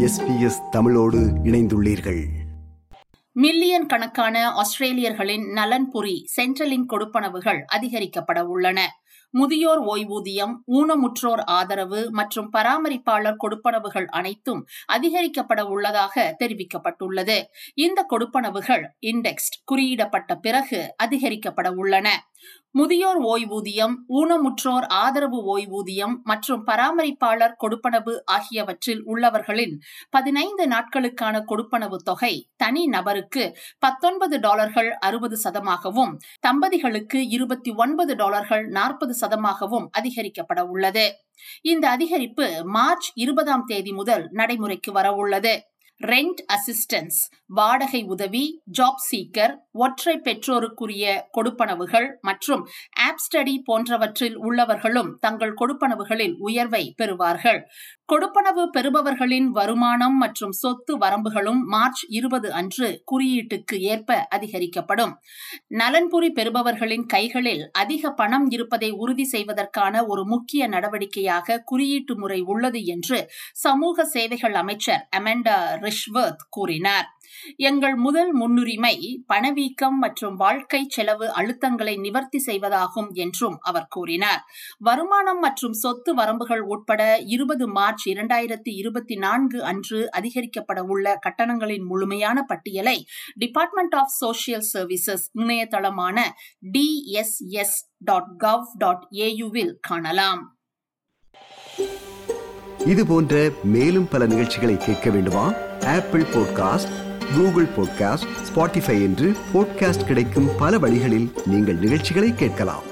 SBS தமிழோடு இணைந்துள்ளீர்கள் million கணக்கான ஆஸ்திரேலியர்களின் நலன்புரி சென்ட்ரலின் கொடுப்பனவுகள் அதிகரிக்கப்பட உள்ளன முதியோர் ஓய்வூதியம் ஊனமுற்றோர் ஆதரவு மற்றும் பராமரிப்பாளர் கொடுப்பனவுகள் அனைத்தும் அதிகரிக்கப்பட உள்ளதாக தெரிவிக்கப்பட்டுள்ளது இந்த கொடுப்பனவுகள் இண்டெக்ஸ்ட் குறியிடப்பட்ட பிறகு அதிகரிக்கப்பட உள்ளன முதியோர் ஓய்வூதியம் ஊனமுற்றோர் ஆதரவு ஓய்வூதியம் மற்றும் பராமரிப்பாளர் கொடுப்பனவு ஆகியவற்றில் உள்ளவர்களின் பதினைந்து நாட்களுக்கான கொடுப்பனவு தொகை தனி நபருக்கு பத்தொன்பது டாலர்கள் அறுபது சதமாகவும் தம்பதிகளுக்கு இருபத்தி ஒன்பது டாலர்கள் நாற்பது சதமாகவும் அதிகரிக்கப்பட உள்ளது இந்த அதிகரிப்பு மார்ச் இருபதாம் தேதி முதல் நடைமுறைக்கு வர உள்ளது ரெண்ட் அசிஸ்டன்ஸ் வாடகை உதவி ஜாப் சீக்கர் ஒற்றை பெற்றோருக்குரிய கொடுப்பனவுகள் மற்றும் ஆப் ஸ்டடி போன்றவற்றில் உள்ளவர்களும் தங்கள் கொடுப்பனவுகளில் உயர்வை பெறுவார்கள் கொடுப்பனவு பெறுபவர்களின் வருமானம் மற்றும் சொத்து வரம்புகளும் மார்ச் இருபது அன்று குறியீட்டுக்கு ஏற்ப அதிகரிக்கப்படும் நலன்புரி பெறுபவர்களின் கைகளில் அதிக பணம் இருப்பதை உறுதி செய்வதற்கான ஒரு முக்கிய நடவடிக்கையாக குறியீட்டு முறை உள்ளது என்று சமூக சேவைகள் அமைச்சர் அமெண்டா ரிஷ்வர்த் கூறினார் எங்கள் முதல் முன்னுரிமை பணவீக்கம் மற்றும் வாழ்க்கை செலவு அழுத்தங்களை நிவர்த்தி செய்வதாகும் என்றும் அவர் கூறினார் வருமானம் மற்றும் சொத்து வரம்புகள் உட்பட இருபது மார்ச் இரண்டாயிரத்தி இருபத்தி நான்கு அன்று அதிகரிக்கப்பட உள்ள கட்டணங்களின் முழுமையான பட்டியலை டிபார்ட்மெண்ட் ஆஃப் சோசியல் சர்வீசஸ் இணையதளமான டிஎஸ்எஸ் டாட் கவ் டாட் ஏயுவில் காணலாம் இது போன்ற மேலும் பல நிகழ்ச்சிகளை கேட்க வேண்டுமா Apple podcast Google podcast Spotify என்று பாட்காஸ்ட் கிடைக்கும் பல வழிகளில் நீங்கள் நிகழ்ச்சிகளை கேட்கலாம்